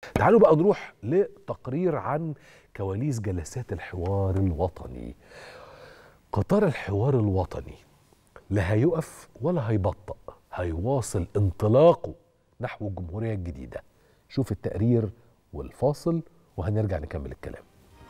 تعالوا بقى نروح لتقرير عن كواليس جلسات الحوار الوطني قطار الحوار الوطني لا هيقف ولا هيبطأ هيواصل انطلاقه نحو الجمهورية الجديدة شوف التقرير والفاصل وهنرجع نكمل الكلام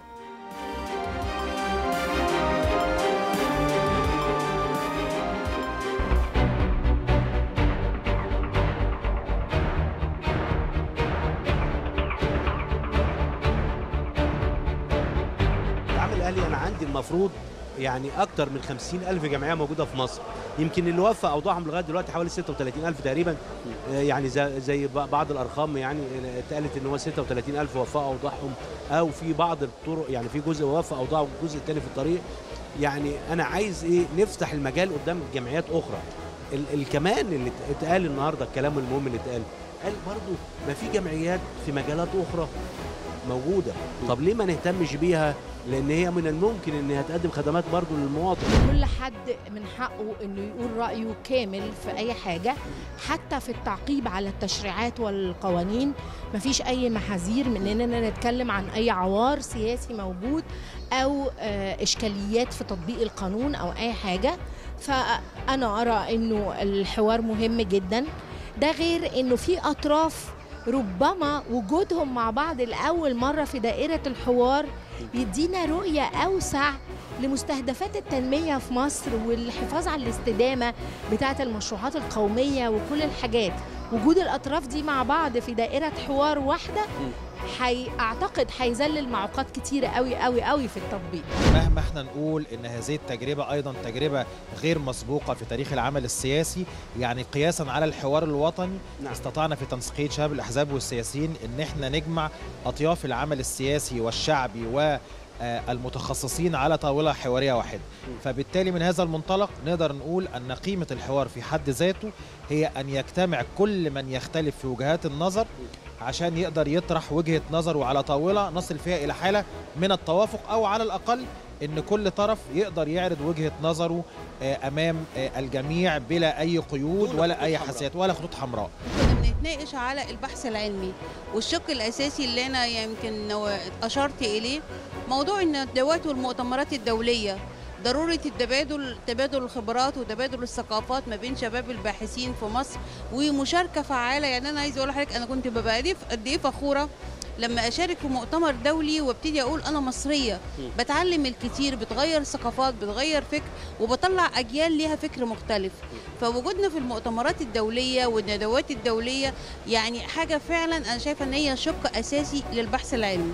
العمل الاهلي انا عندي المفروض يعني اكتر من 50 الف جمعيه موجوده في مصر يمكن اللي وفى اوضاعهم لغايه دلوقتي حوالي 36 الف تقريبا آه، يعني زي زي بعض الارقام يعني اتقالت ان هو 36 الف وفى اوضاعهم او في بعض الطرق يعني في جزء وفى اوضاعه والجزء الثاني في الطريق يعني انا عايز ايه نفتح المجال قدام جمعيات اخرى ال- الكمان اللي اتقال النهارده الكلام المهم اللي اتقال قال برضو ما في جمعيات في مجالات اخرى موجوده طب ليه ما نهتمش بيها لان هي من الممكن انها تقدم خدمات برضو للمواطن كل حد من حقه انه يقول رايه كامل في اي حاجه حتى في التعقيب على التشريعات والقوانين مفيش اي محاذير من اننا نتكلم عن اي عوار سياسي موجود او آه، اشكاليات في تطبيق القانون او اي حاجه فانا ارى انه الحوار مهم جدا ده غير انه في اطراف ربما وجودهم مع بعض لاول مره في دائره الحوار يدينا رؤيه اوسع لمستهدفات التنميه في مصر والحفاظ على الاستدامه بتاعه المشروعات القوميه وكل الحاجات وجود الاطراف دي مع بعض في دائره حوار واحده حي اعتقد هيذلل معوقات كتيره قوي قوي قوي في التطبيق مهما احنا نقول ان هذه التجربه ايضا تجربه غير مسبوقه في تاريخ العمل السياسي يعني قياسا على الحوار الوطني نعم. استطعنا في تنسيقيه شباب الاحزاب والسياسيين ان احنا نجمع اطياف العمل السياسي والشعبي و آه، المتخصصين على طاوله حواريه واحده فبالتالي من هذا المنطلق نقدر نقول ان قيمه الحوار في حد ذاته هي ان يجتمع كل من يختلف في وجهات النظر عشان يقدر يطرح وجهه نظره على طاوله نصل فيها الى حاله من التوافق او على الاقل ان كل طرف يقدر يعرض وجهه نظره آه، امام آه، الجميع بلا اي قيود دون ولا خطوط اي حمراء. حساسيات ولا خطوط حمراء كنا بنتناقش على البحث العلمي والشق الاساسي اللي انا يمكن نو- اشرت اليه موضوع ان الندوات والمؤتمرات الدوليه ضرورة التبادل تبادل الخبرات وتبادل الثقافات ما بين شباب الباحثين في مصر ومشاركة فعالة يعني أنا عايزة أقول لحضرتك أنا كنت ببقى قد إيه- قد إيه فخورة لما أشارك في مؤتمر دولي وابتدي أقول أنا مصرية بتعلم الكتير بتغير ثقافات بتغير فكر وبطلع أجيال ليها فكر مختلف فوجودنا في المؤتمرات الدولية والندوات الدولية يعني حاجة فعلا أنا شايفة إن هي شق أساسي للبحث العلمي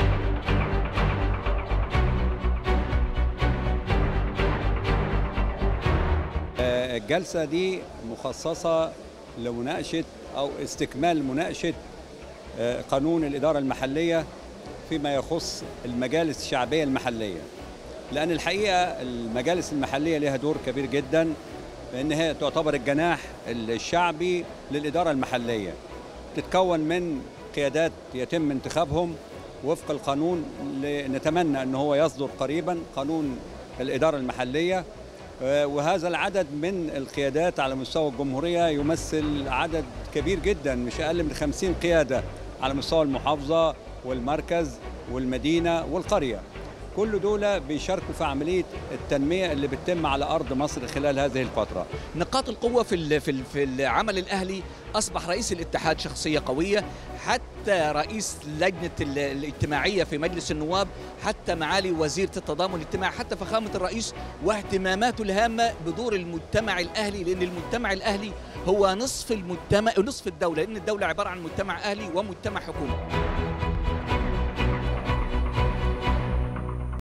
الجلسة دي مخصصة لمناقشة أو استكمال مناقشة آه، قانون الإدارة المحلية فيما يخص المجالس الشعبية المحلية لأن الحقيقة المجالس المحلية لها دور كبير جدا لأن هي تعتبر الجناح الشعبي للإدارة المحلية تتكون من قيادات يتم انتخابهم وفق القانون اللي نتمنى أن هو يصدر قريبا قانون الإدارة المحلية آه، وهذا العدد من القيادات على مستوى الجمهورية يمثل عدد كبير جدا مش أقل من 50 قيادة على مستوى المحافظة والمركز والمدينة والقرية كل دول بيشاركوا في عملية التنمية اللي بتتم على أرض مصر خلال هذه الفترة نقاط القوة في ال- في ال- في العمل الأهلي أصبح رئيس الاتحاد شخصية قوية حتى رئيس لجنة ال- الاجتماعية في مجلس النواب حتى معالي وزيرة التضامن الاجتماعي حتى فخامة الرئيس واهتماماته الهامة بدور المجتمع الأهلي لأن المجتمع الأهلي هو نصف المجتمع نصف الدولة لأن الدولة عبارة عن مجتمع أهلي ومجتمع حكومي